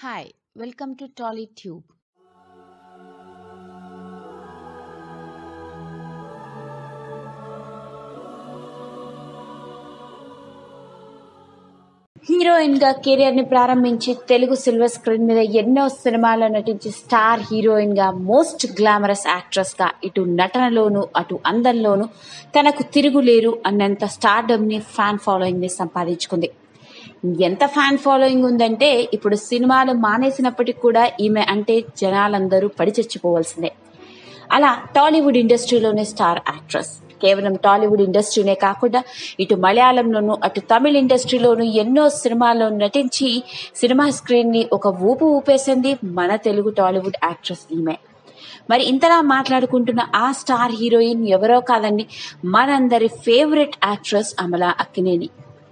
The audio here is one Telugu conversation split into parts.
Hi, welcome to TollyTube. Heroine గా కెరియర్ ని ప్రారంభించి తెలుగు సిల్వర్ స్క్రీన్ మీద ఎన్నో సినిమాల్లో నటించి స్టార్ హీరోయిన్ గా మోస్ట్ గ్లామరస్ యాక్ట్రెస్ గా ఇటు నటనలోను అటు అందంలోను తనకు తిరుగులేరు అన్నంత స్టార్డమ్ ని ఫ్యాన్ ఫాలోయింగ్ ని సంపాదించుకుంది ఎంత ఫ్యాన్ ఫాలోయింగ్ ఉందంటే ఇప్పుడు సినిమాలు మానేసినప్పటికీ కూడా ఈమె అంటే జనాలందరూ పడి చచ్చిపోవాల్సిందే అలా టాలీవుడ్ ఇండస్ట్రీలోనే స్టార్ యాక్ట్రెస్ కేవలం టాలీవుడ్ ఇండస్ట్రీనే కాకుండా ఇటు మలయాళంలోను అటు తమిళ ఇండస్ట్రీలోను ఎన్నో సినిమాల్లో నటించి సినిమా స్క్రీన్ ని ఒక ఊపు ఊపేసింది మన తెలుగు టాలీవుడ్ యాక్ట్రెస్ ఈమె మరి ఇంతలా మాట్లాడుకుంటున్న ఆ స్టార్ హీరోయిన్ ఎవరో కాదండి మనందరి ఫేవరెట్ యాక్ట్రెస్ అమల అక్కినేని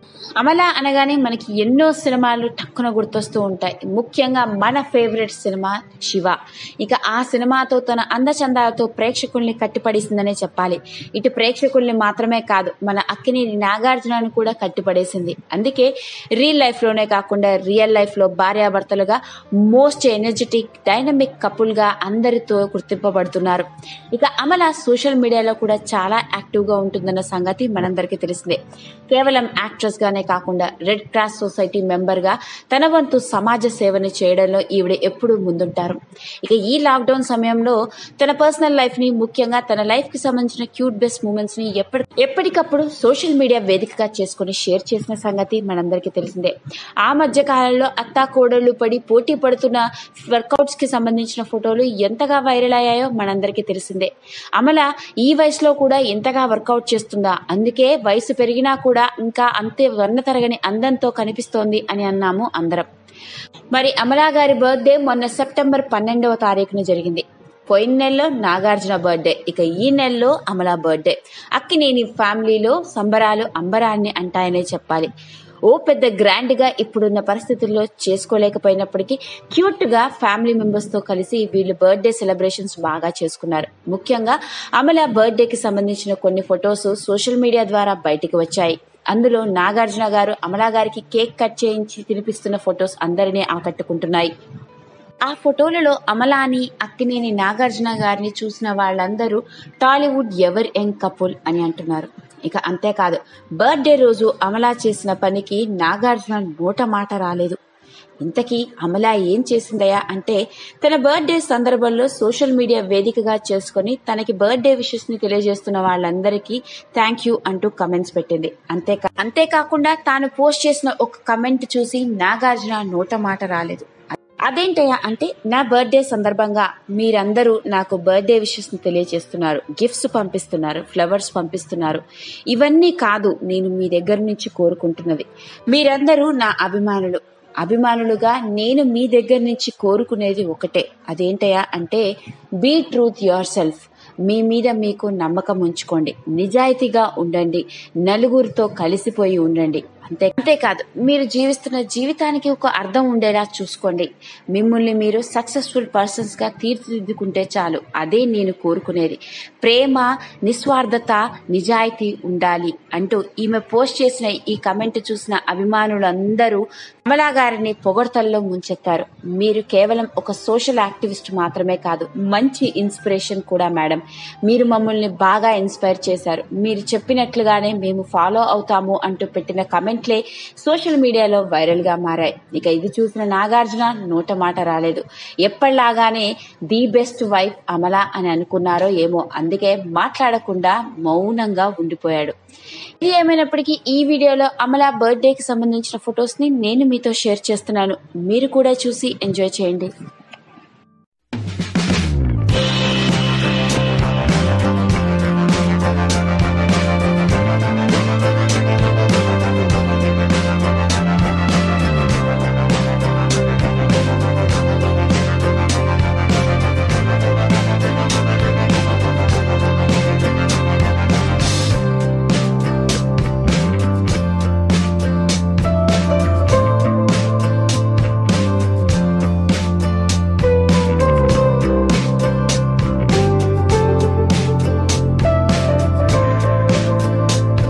అమల అనగానే మనకి ఎన్నో సినిమాలు టక్కున గుర్తొస్తూ ఉంటాయి ముఖ్యంగా మన ఫేవరెట్ సినిమా శివ ఇక ఆ సినిమాతో తన అందచందాలతో ప్రేక్షకుల్ని కట్టిపడేసిందనే చెప్పాలి ఇటు ప్రేక్షకుల్ని మాత్రమే కాదు మన అక్కినేని నాగార్జునను కూడా కట్టిపడేసింది అందుకే రియల్ లైఫ్ లోనే కాకుండా రియల్ లైఫ్ లో భార్యాభర్తలుగా మోస్ట్ ఎనర్జెటిక్ డైనమిక్ కపుల్ గా అందరితో గుర్తింపబడుతున్నారు ఇక అమల సోషల్ మీడియాలో కూడా చాలా యాక్టివ్ గా ఉంటుందన్న సంగతి మనందరికీ తెలిసిందే కేవలం యాక్ట్రెస్ గానే కాకుండా రెడ్ క్రాస్ సొసైటీ మెంబర్ గా తన వంతు సమాజ సేవని చేయడంలో ఈవిడ ఎప్పుడూ ముందుంటారు ఇక ఈ లాక్డౌన్ సమయంలో తన పర్సనల్ లైఫ్ ని ముఖ్యంగా తన లైఫ్ కి సంబంధించిన క్యూట్ బెస్ట్ మూమెంట్స్ ని ఎప్పటి ఎప్పటికప్పుడు సోషల్ మీడియా వేదికగా చేసుకుని షేర్ చేసిన సంగతి మనందరికీ తెలిసిందే ఆ మధ్య కాలంలో అత్తా కోడళ్లు పడి పోటీ పడుతున్న వర్కౌట్స్ కి సంబంధించిన ఫోటోలు ఎంతగా వైరల్ అయ్యాయో మనందరికీ తెలిసిందే అమల ఈ వయసులో కూడా ఎంతగా వర్కౌట్ చేస్తుందా అందుకే వయసు పెరిగినా కూడా ఇంకా అంతే వర్ణ తరగని అందంతో కనిపిస్తోంది అని అన్నాము అందరం మరి అమలా గారి బర్త్డే మొన్న సెప్టెంబర్ పన్నెండవ తారీఖున జరిగింది పోయిన నెలలో నాగార్జున బర్త్డే ఇక ఈ నెలలో అమలా బర్త్డే అక్కినేని ఫ్యామిలీలో సంబరాలు అంబరాన్ని అంటాయనే చెప్పాలి ఓ పెద్ద గ్రాండ్ గా ఇప్పుడున్న పరిస్థితుల్లో చేసుకోలేకపోయినప్పటికీ క్యూట్ గా ఫ్యామిలీ మెంబర్స్ తో కలిసి వీళ్ళు బర్త్డే సెలబ్రేషన్స్ బాగా చేసుకున్నారు ముఖ్యంగా అమల బర్త్డే కి సంబంధించిన కొన్ని ఫొటోస్ సోషల్ మీడియా ద్వారా బయటికి వచ్చాయి అందులో నాగార్జున గారు అమలా గారికి కేక్ కట్ చేయించి తినిపిస్తున్న ఫొటోస్ అందరినీ ఆకట్టుకుంటున్నాయి ఆ ఫోటోలలో అమలాని అక్కినేని నాగార్జున గారిని చూసిన వాళ్ళందరూ టాలీవుడ్ ఎవర్ యంగ్ కపుల్ అని అంటున్నారు ఇక అంతేకాదు బర్త్డే రోజు అమలా చేసిన పనికి నాగార్జున నోట మాట రాలేదు ఇంతకీ అమల ఏం చేసిందయా అంటే తన బర్త్డే సందర్భంలో సోషల్ మీడియా వేదికగా చేసుకుని తనకి బర్త్డే విషెస్ ని తెలియజేస్తున్న వాళ్ళందరికీ థ్యాంక్ యూ అంటూ కమెంట్స్ పెట్టింది అంతేకా అంతేకాకుండా తాను పోస్ట్ చేసిన ఒక కమెంట్ చూసి నాగార్జున నోట మాట రాలేదు అదేంటయ్యా అంటే నా బర్త్డే సందర్భంగా మీరందరూ నాకు బర్త్డే విషెస్ ని తెలియజేస్తున్నారు గిఫ్ట్స్ పంపిస్తున్నారు ఫ్లవర్స్ పంపిస్తున్నారు ఇవన్నీ కాదు నేను మీ దగ్గర నుంచి కోరుకుంటున్నది మీరందరూ నా అభిమానులు అభిమానులుగా నేను మీ దగ్గర నుంచి కోరుకునేది ఒకటే అదేంటయా అంటే బీ ట్రూత్ యువర్ సెల్ఫ్ మీ మీద మీకు నమ్మకం ఉంచుకోండి నిజాయితీగా ఉండండి నలుగురితో కలిసిపోయి ఉండండి అంతే అంతేకాదు మీరు జీవిస్తున్న జీవితానికి ఒక అర్థం ఉండేలా చూసుకోండి మిమ్మల్ని మీరు సక్సెస్ఫుల్ పర్సన్స్ గా తీర్చిదిద్దుకుంటే చాలు అదే నేను కోరుకునేది ప్రేమ నిస్వార్థత నిజాయితీ ఉండాలి అంటూ ఈమె పోస్ట్ చేసిన ఈ కమెంట్ చూసిన అభిమానులందరూ కమలా గారిని పొగడ్తల్లో ముంచెత్తారు మీరు కేవలం ఒక సోషల్ యాక్టివిస్ట్ మాత్రమే కాదు మంచి ఇన్స్పిరేషన్ కూడా మేడం మీరు మమ్మల్ని బాగా ఇన్స్పైర్ చేశారు మీరు చెప్పినట్లుగానే మేము ఫాలో అవుతాము అంటూ పెట్టిన కమెంట్లే సోషల్ మీడియాలో వైరల్ గా మారాయి ఇక ఇది చూసిన నాగార్జున నోట మాట రాలేదు ఎప్పటిలాగానే ది బెస్ట్ వైఫ్ అమల అని అనుకున్నారో ఏమో అందుకే మాట్లాడకుండా మౌనంగా ఉండిపోయాడు ఇది ఏమైనప్పటికీ ఈ వీడియోలో అమల బర్త్డే కి సంబంధించిన ఫొటోస్ ని నేను మీతో షేర్ చేస్తున్నాను మీరు కూడా చూసి ఎంజాయ్ చేయండి